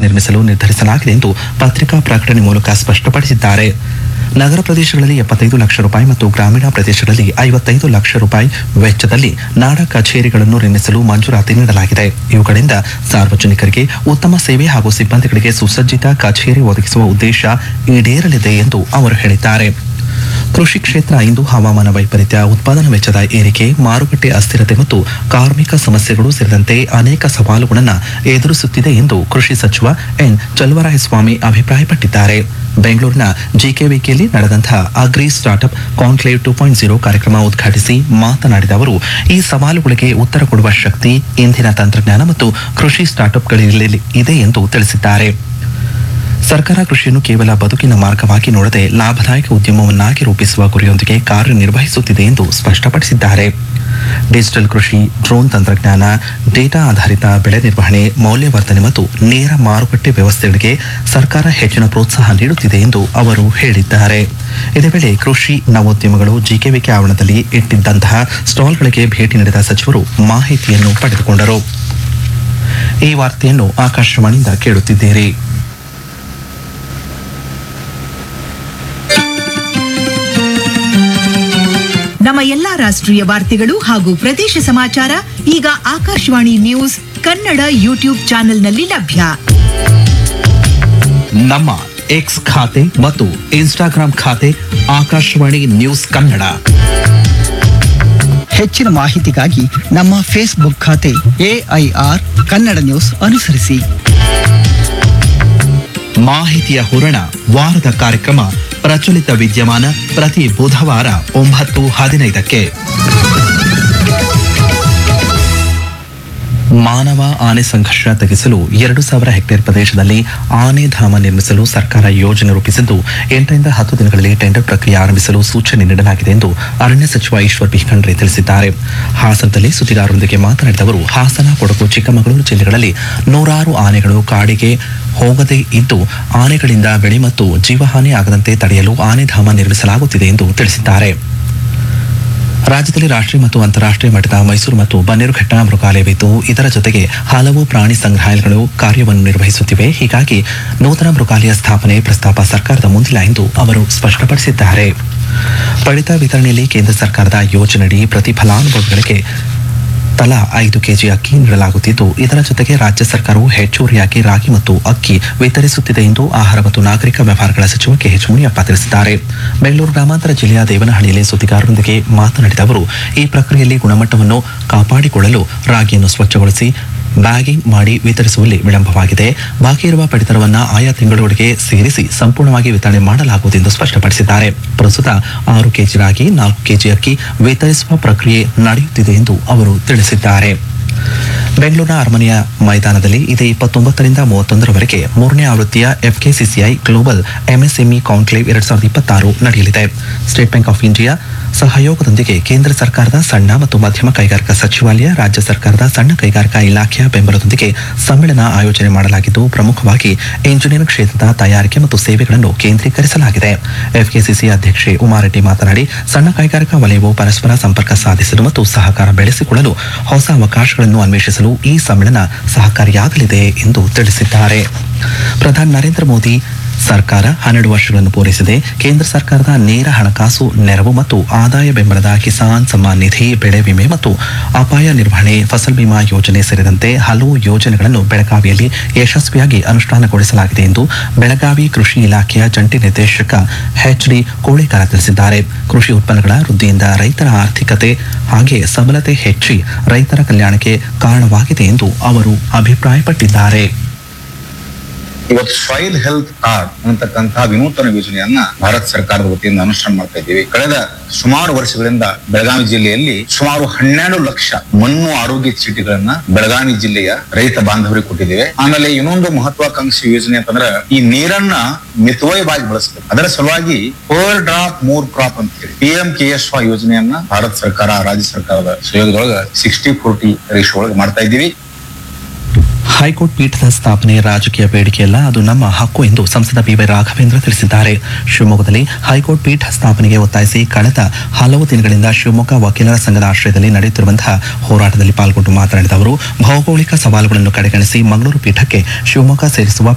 ನಿರ್ಮಿಸಲು ನಿರ್ಧರಿಸಲಾಗಿದೆ ಎಂದು ಪತ್ರಿಕಾ ಪ್ರಕಟಣೆ ಮೂಲಕ ಸ್ಪಷ್ಟಪಡಿಸಿದ್ದಾರೆ ನಗರ ಪ್ರದೇಶಗಳಲ್ಲಿ ಎಪ್ಪತ್ತೈದು ಲಕ್ಷ ರೂಪಾಯಿ ಮತ್ತು ಗ್ರಾಮೀಣ ಪ್ರದೇಶಗಳಲ್ಲಿ ಐವತ್ತೈದು ಲಕ್ಷ ರೂಪಾಯಿ ವೆಚ್ಚದಲ್ಲಿ ನಾಡ ಕಚೇರಿಗಳನ್ನು ನಿರ್ಮಿಸಲು ಮಂಜೂರಾತಿ ನೀಡಲಾಗಿದೆ ಇವುಗಳಿಂದ ಸಾರ್ವಜನಿಕರಿಗೆ ಉತ್ತಮ ಸೇವೆ ಹಾಗೂ ಸಿಬ್ಬಂದಿಗಳಿಗೆ ಸುಸಜ್ಜಿತ ಕಚೇರಿ ಒದಗಿಸುವ ಉದ್ದೇಶ ಈಡೇರಲಿದೆ ಎಂದು ಅವರು ಹೇಳಿದ್ದಾರೆ ಕೃಷಿ ಕ್ಷೇತ್ರ ಇಂದು ಹವಾಮಾನ ವೈಪರೀತ್ಯ ಉತ್ಪಾದನಾ ವೆಚ್ಚದ ಏರಿಕೆ ಮಾರುಕಟ್ಟೆ ಅಸ್ಥಿರತೆ ಮತ್ತು ಕಾರ್ಮಿಕ ಸಮಸ್ಯೆಗಳು ಸೇರಿದಂತೆ ಅನೇಕ ಸವಾಲುಗಳನ್ನು ಎದುರಿಸುತ್ತಿದೆ ಎಂದು ಕೃಷಿ ಸಚಿವ ಎನ್ ಚಲುವರಾಯಸ್ವಾಮಿ ಅಭಿಪ್ರಾಯಪಟ್ಟಿದ್ದಾರೆ ಬೆಂಗಳೂರಿನ ಜಿಕೆವಿಕೆಯಲ್ಲಿ ನಡೆದಂತಹ agri startup conclave two point zero ಕಾರ್ಯಕ್ರಮ ಉದ್ಘಾಟಿಸಿ ಮಾತನಾಡಿದ ಅವರು ಈ ಸವಾಲುಗಳಿಗೆ ಉತ್ತರ ಕೊಡುವ ಶಕ್ತಿ ಇಂದಿನ ತಂತ್ರಜ್ಞಾನ ಮತ್ತು ಕೃಷಿ ಸ್ಟಾರ್ಟ್ಅಪ್ಗಳಲ್ಲಿ ಇದೆ ಎಂದು ತಿಳಿಸಿದ್ದಾರೆ ಸರ್ಕಾರ ಕೃಷಿಯನ್ನು ಕೇವಲ ಬದುಕಿನ ಮಾರ್ಗವಾಗಿ ನೋಡದೆ ಲಾಭದಾಯಕ ಉದ್ಯಮವನ್ನಾಗಿ ರೂಪಿಸುವ ಗುರಿಯೊಂದಿಗೆ ಕಾರ್ಯನಿರ್ವಹಿಸುತ್ತಿದೆ ಎಂದು ಸ್ಪಷ್ಟಪಡಿಸಿದ್ದಾರೆ ಡಿಜಿಟಲ್ ಕೃಷಿ ಡ್ರೋನ್ ತಂತ್ರಜ್ಞಾನ ಡೇಟಾ ಆಧಾರಿತ ಬೆಳೆ ನಿರ್ವಹಣೆ ಮೌಲ್ಯವರ್ಧನೆ ಮತ್ತು ನೇರ ಮಾರುಕಟ್ಟೆ ವ್ಯವಸ್ಥೆಗಳಿಗೆ ಸರ್ಕಾರ ಹೆಚ್ಚಿನ ಪ್ರೋತ್ಸಾಹ ನೀಡುತ್ತಿದೆ ಎಂದು ಅವರು ಹೇಳಿದ್ದಾರೆ ಇದೇ ವೇಳೆ ಕೃಷಿ ನವೋದ್ಯಮಗಳು ಜಿಕೆವಿಕೆ ಆವರಣದಲ್ಲಿ ಇಟ್ಟಿದ್ದಂತಹ ಸ್ಟಾಲ್ಗಳಿಗೆ ಭೇಟಿ ನೀಡಿದ ಸಚಿವರು ಮಾಹಿತಿಯನ್ನು ಪಡೆದುಕೊಂಡರು ಈ ವಾರ್ತೆಯನ್ನು ಆಕಾಶವಾಣಿಯಿಂದ ಕೇಳುತ್ತಿದ್ದೀರಿ ನಮ್ಮ ಎಲ್ಲಾ ರಾಷ್ಟ್ರೀಯ ವಾರ್ತೆಗಳು ಹಾಗೂ ಪ್ರದೇಶ ಸಮಾಚಾರ ಈಗ ಆಕಾಶವಾಣಿ ನ್ಯೂಸ್ ಕನ್ನಡ ಯೂಟ್ಯೂಬ್ ಚಾನೆಲ್ನಲ್ಲಿ ಲಭ್ಯ ನಮ್ಮ ಎಕ್ಸ್ ಖಾತೆ ಮತ್ತು ಇನ್ಸ್ಟಾಗ್ರಾಂ ಖಾತೆ ಆಕಾಶವಾಣಿ ನ್ಯೂಸ್ ಕನ್ನಡ ಹೆಚ್ಚಿನ ಮಾಹಿತಿಗಾಗಿ ನಮ್ಮ ಫೇಸ್ಬುಕ್ ಖಾತೆ ಎಐಆರ್ ಕನ್ನಡ ನ್ಯೂಸ್ ಅನುಸರಿಸಿ ಮಾಹಿತಿಯ ಹೂರಣ ವಾರದ ಕಾರ್ಯಕ್ರಮ ಪ್ರಚಲಿತ ವಿದ್ಯಮಾನ ಪ್ರತಿ ಬುಧವಾರ ಒಂಬತ್ತು ಹದಿನೈದಕ್ಕೆ ಮಾನವ ಆನೆ ಸಂಘರ್ಷ ತಗ್ಗಿಸಲು ಎರಡು ಸಾವಿರ ಹೆಕ್ಟೇರ್ ಪ್ರದೇಶದಲ್ಲಿ ಆನೆ ಧಾಮ ನಿರ್ಮಿಸಲು ಸರ್ಕಾರ ಯೋಜನೆ ರೂಪಿಸಿದ್ದು ಎಂಟರಿಂದ ಹತ್ತು ದಿನಗಳಲ್ಲಿ ಟೆಂಡರ್ ಪ್ರಕ್ರಿಯೆ ಆರಂಭಿಸಲು ಸೂಚನೆ ನೀಡಲಾಗಿದೆ ಎಂದು ಅರಣ್ಯ ಸಚಿವ ಈಶ್ವರ್ ಬಿ ಖಂಡ್ರೆ ತಿಳಿಸಿದ್ದಾರೆ ಹಾಸನದಲ್ಲಿ ಸುದ್ದಿಗಾರರೊಂದಿಗೆ ಮಾತನಾಡಿದ ಅವರು ಹಾಸನ ಕೊಡಗು ಚಿಕ್ಕಮಗಳೂರು ಜಿಲ್ಲೆಗಳಲ್ಲಿ ನೂರಾರು ಆನೆಗಳು ಕಾಡಿಗೆ ಹೋಗದೇ ಇದ್ದು ಆನೆಗಳಿಂದ ಬೆಳೆ ಮತ್ತು ಜೀವಹಾನಿ ಆಗದಂತೆ ತಡೆಯಲು ಆನೆಧಾಮ ನಿರ್ಮಿಸಲಾಗುತ್ತಿದೆ ಎಂದು ತಿಳಿಸಿದ್ದಾರೆ ರಾಜ್ಯದಲ್ಲಿ ರಾಷ್ಟ್ರೀಯ ಮತ್ತು ಅಂತಾರಾಷ್ಟ್ರೀಯ ಮಟ್ಟದ ಮೈಸೂರು ಮತ್ತು ಬನ್ನೇರುಘಟ್ಟ ಮೃಗಾಲಯವಿದ್ದು ಇದರ ಜೊತೆಗೆ ಹಲವು ಪ್ರಾಣಿ ಸಂಗ್ರಹಾಲಯಗಳು ಕಾರ್ಯವನ್ನು ನಿರ್ವಹಿಸುತ್ತಿವೆ ಹೀಗಾಗಿ ನೂತನ ಮೃಗಾಲಯ ಸ್ಥಾಪನೆ ಪ್ರಸ್ತಾಪ ಸರ್ಕಾರದ ಮುಂದಿಲ್ಲ ಎಂದು ಅವರು ಸ್ಪಷ್ಟಪಡಿಸಿದ್ದಾರೆ ಪಡಿತ ವಿತರಣೆಯಲ್ಲಿ ಕೇಂದ್ರ ಸರ್ಕಾರದ ಯೋಜನೆಯಡಿ ಪ್ರತಿ ಫಲಾನುಭವಿಗಳಿಗೆ ತಲಾ ಐದು ಕೆಜಿ ಅಕ್ಕಿ ನೀಡಲಾಗುತ್ತಿದ್ದು ಇದರ ಜೊತೆಗೆ ರಾಜ್ಯ ಸರ್ಕಾರವು ಹೆಚ್ಚುವರಿಯಾಗಿ ರಾಗಿ ಮತ್ತು ಅಕ್ಕಿ ವಿತರಿಸುತ್ತಿದೆ ಎಂದು ಆಹಾರ ಮತ್ತು ನಾಗರಿಕ ವ್ಯವಹಾರಗಳ ಸಚಿವ ಕೆಎಚ್ ಮುನಿಯಪ್ಪ ತಿಳಿಸಿದ್ದಾರೆ ಬೆಂಗಳೂರು ಗ್ರಾಮಾಂತರ ಜಿಲ್ಲೆಯ ದೇವನಹಳ್ಳಿಯಲ್ಲಿ ಸುದ್ದಿಗಾರರೊಂದಿಗೆ ಮಾತನಾಡಿದ ಅವರು ಈ ಪ್ರಕ್ರಿಯೆಯಲ್ಲಿ ಗುಣಮಟ್ಟವನ್ನು ಕಾಪಾಡಿಕೊಳ್ಳಲು ರಾಗಿಯನ್ನು ಸ್ವಚ್ಛಗೊಳಿಸಿ ಬ್ಯಾಗಿಂಗ್ ಮಾಡಿ ವಿತರಿಸುವಲ್ಲಿ ವಿಳಂಬವಾಗಿದೆ ಬಾಕಿ ಇರುವ ಪಡಿತರವನ್ನು ಆಯಾ ತಿಂಗಳೊಳಗೆ ಸೇರಿಸಿ ಸಂಪೂರ್ಣವಾಗಿ ವಿತರಣೆ ಮಾಡಲಾಗುವುದು ಎಂದು ಸ್ಪಷ್ಟಪಡಿಸಿದ್ದಾರೆ ಪ್ರಸ್ತುತ ಆರು ಕೆಜಿ ರಾಗಿ ನಾಲ್ಕು ಕೆಜಿ ಅಕ್ಕಿ ವಿತರಿಸುವ ಪ್ರಕ್ರಿಯೆ ನಡೆಯುತ್ತಿದೆ ಎಂದು ಅವರು ತಿಳಿಸಿದ್ದಾರೆ ಬೆಂಗಳೂರಿನ ಅರಮನೆಯ ಮೈದಾನದಲ್ಲಿ ಇದೇ ಇಪ್ಪತ್ತೊಂಬತ್ತರಿಂದ ಮೂವತ್ತೊಂದರವರೆಗೆ ಮೂರನೇ ಆವೃತ್ತಿಯ ಎಫ್ಕೆಸಿಸಿಐ ಗ್ಲೋಬಲ್ ಎಂಎಸ್ಎಂಇ ಕಾನ್ಕ್ಲೇವ್ ಎರಡ್ ಸಾವಿರದ ಇಪ್ಪತ್ತಾರು ನಡೆಯಲಿದೆ ಸ್ಟೇಟ್ ಬ್ಯಾಂಕ್ ಆಫ್ ಇಂಡಿಯಾ ಸಹಯೋಗದೊಂದಿಗೆ ಕೇಂದ್ರ ಸರ್ಕಾರದ ಸಣ್ಣ ಮತ್ತು ಮಧ್ಯಮ ಕೈಗಾರಿಕಾ ಸಚಿವಾಲಯ ರಾಜ್ಯ ಸರ್ಕಾರದ ಸಣ್ಣ ಕೈಗಾರಿಕಾ ಇಲಾಖೆಯ ಬೆಂಬಲದೊಂದಿಗೆ ಸಮ್ಮೇಳನ ಆಯೋಜನೆ ಮಾಡಲಾಗಿದ್ದು ಪ್ರಮುಖವಾಗಿ ಇಂಜಿನಿಯರಿಂಗ್ ಕ್ಷೇತ್ರದ ತಯಾರಿಕೆ ಮತ್ತು ಸೇವೆಗಳನ್ನು ಕೇಂದ್ರೀಕರಿಸಲಾಗಿದೆ ಎಫ್ಕೆಸಿಸಿ ಅಧ್ಯಕ್ಷೆ ಉಮಾರೆಡ್ಡಿ ಮಾತನಾಡಿ ಸಣ್ಣ ಕೈಗಾರಿಕಾ ವಲಯವು ಪರಸ್ಪರ ಸಂಪರ್ಕ ಸಾಧಿಸಲು ಮತ್ತು ಸಹಕಾರ ಬೆಳೆಸಿಕೊಳ್ಳಲು ಹೊಸ ಅವಕಾಶಗಳನ್ನು ಅನ್ವೇಷಿಸಲು ಈ ಸಮ್ಮೇಳನ ಸಹಕಾರಿಯಾಗಲಿದೆ ಎಂದು ತಿಳಿಸಿದ್ದಾರೆ ಪ್ರಧಾನಿ ನರೇಂದ್ರ ಮೋದಿ ಸರ್ಕಾರ ಹನ್ನೆರಡು ವರ್ಷಗಳನ್ನು ಪೂರೈಸಿದೆ ಕೇಂದ್ರ ಸರ್ಕಾರದ ನೇರ ಹಣಕಾಸು ನೆರವು ಮತ್ತು ಆದಾಯ ಬೆಂಬಲದ ಕಿಸಾನ್ ಸಮ್ಮಾನ್ ನಿಧಿ ಬೆಳೆ ವಿಮೆ ಮತ್ತು ಅಪಾಯ ನಿರ್ವಹಣೆ ಫಸಲ್ ಬಿಮಾ ಯೋಜನೆ ಸೇರಿದಂತೆ ಹಲವು ಯೋಜನೆಗಳನ್ನು ಬೆಳಗಾವಿಯಲ್ಲಿ ಯಶಸ್ವಿಯಾಗಿ ಅನುಷ್ಠಾನಗೊಳಿಸಲಾಗಿದೆ ಎಂದು ಬೆಳಗಾವಿ ಕೃಷಿ ಇಲಾಖೆಯ ಜಂಟಿ ನಿರ್ದೇಶಕ ಎಚ್ ಡಿ ಕೋಳಿಕಾರ ತಿಳಿಸಿದ್ದಾರೆ ಕೃಷಿ ಉತ್ಪನ್ನಗಳ ವೃದ್ಧಿಯಿಂದ ರೈತರ ಆರ್ಥಿಕತೆ ಹಾಗೆ ಸಬಲತೆ ಹೆಚ್ಚಿ ರೈತರ ಕಲ್ಯಾಣಕ್ಕೆ ಕಾರಣವಾಗಿದೆ ಎಂದು ಅವರು ಅಭಿಪ್ರಾಯಪಟ್ಟಿದ್ದಾರೆ ಇವತ್ತು ಸಾಯಿಲ್ ಹೆಲ್ತ್ ಕಾರ್ಡ್ ಅನ್ನತಕ್ಕಂತಹ ವಿನೂತನ ಯೋಜನೆಯನ್ನ ಭಾರತ ಸರ್ಕಾರದ ವತಿಯಿಂದ ಅನುಷ್ಠಾನ ಮಾಡ್ತಾ ಇದ್ದೀವಿ ಕಳೆದ ಸುಮಾರು ವರ್ಷಗಳಿಂದ ಬೆಳಗಾವಿ ಜಿಲ್ಲೆಯಲ್ಲಿ ಸುಮಾರು ಹನ್ನೆರಡು ಲಕ್ಷ ಮಣ್ಣು ಆರೋಗ್ಯ ಚೀಟಿಗಳನ್ನ ಬೆಳಗಾವಿ ಜಿಲ್ಲೆಯ ರೈತ ಬಾಂಧವರಿಗೆ ಕೊಟ್ಟಿದ್ದೇವೆ ಆಮೇಲೆ ಇನ್ನೊಂದು ಮಹತ್ವಾಕಾಂಕ್ಷಿ ಯೋಜನೆ ಅಂತಂದ್ರೆ ಈ ನೀರನ್ನ ಮಿತವ್ಯಯವಾಗಿ ಬಳಸಬೇಕು ಅದರ ಸಲುವಾಗಿ ಪರ್ ಡ್ರಾಪ್ ಮೂರ್ ಕ್ರಾಪ್ ಅಂತ ಹೇಳಿ P M K S Y ಯೋಜನೆಯನ್ನ ಭಾರತ ಸರ್ಕಾರ ರಾಜ್ಯ ಸರ್ಕಾರದ ಸಹಯೋಗದೊಳಗ ಸಿಕ್ಸ್ಟಿ ಫೋರ್ಟಿ ರೇಷಿಯೋ ಒಳಗೆ ಮಾಡ್ತಾ ಇದ್ದೀವಿ ಹೈಕೋರ್ಟ್ ಪೀಠದ ಸ್ಥಾಪನೆ ರಾಜಕೀಯ ಬೇಡಿಕೆಯಲ್ಲ ಅದು ನಮ್ಮ ಹಕ್ಕು ಎಂದು ಸಂಸದ ಬಿವೈ ರಾಘವೇಂದ್ರ ತಿಳಿಸಿದ್ದಾರೆ ಶಿವಮೊಗ್ಗದಲ್ಲಿ ಹೈಕೋರ್ಟ್ ಪೀಠ ಸ್ಥಾಪನೆಗೆ ಒತ್ತಾಯಿಸಿ ಕಳೆದ ಹಲವು ದಿನಗಳಿಂದ ಶಿವಮೊಗ್ಗ ವಕೀಲರ ಸಂಘದ ಆಶ್ರಯದಲ್ಲಿ ನಡೆಯುತ್ತಿರುವಂತಹ ಹೋರಾಟದಲ್ಲಿ ಪಾಲ್ಗೊಂಡು ಮಾತನಾಡಿದ ಅವರು ಭೌಗೋಳಿಕ ಸವಾಲುಗಳನ್ನು ಕಡೆಗಣಿಸಿ ಮಂಗಳೂರು ಪೀಠಕ್ಕೆ ಶಿವಮೊಗ್ಗ ಸೇರಿಸುವ